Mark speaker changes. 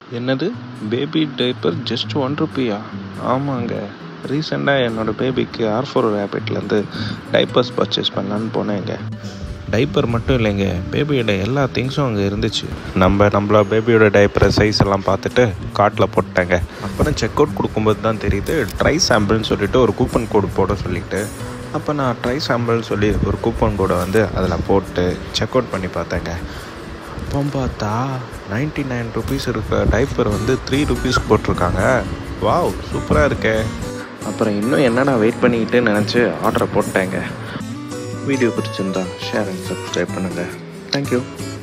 Speaker 1: என்னது baby diaper just one ருப்பியா ஆமாங்க ரீசெண்டாக என்னோடய பேபிக்கு ஆர் ஃபோர் ரேபிட்லேருந்து டைப்பர்ஸ் பர்ச்சேஸ் பண்ணலான்னு போனேங்க டைப்பர் மட்டும் இல்லைங்க பேபியோட எல்லா திங்ஸும் அங்கே இருந்துச்சு நம்ம நம்மள பேபியோட டைப்பரை சைஸ் எல்லாம் பார்த்துட்டு கார்ட்டில் போட்டாங்க அப்புறம் செக் அவுட் கொடுக்கும்போது தான் தெரியுது ட்ரை சாம்பிள்னு சொல்லிட்டு ஒரு கூப்பன் கோடு போட சொல்லிட்டு அப்போ நான் ட்ரை சாம்பிள்னு சொல்லி ஒரு கூப்பன் கோடை வந்து அதில் போட்டு செக் அவுட் பண்ணி பார்த்தேங்க அப்போ பார்த்தா நைன்டி நைன் ருபீஸ் இருக்க டைப்பர் வந்து த்ரீ ருபீஸ்க்கு போட்டிருக்காங்க வாவ் சூப்பராக இருக்கே அப்புறம் இன்னும் என்னடா வெயிட் பண்ணிக்கிட்டு நினச்சி ஆர்டரை போட்டேங்க வீடியோ பிடிச்சிருந்தா ஷேர் அண்ட் சப்ஸ்கிரைப் பண்ணுங்கள் தேங்க்யூ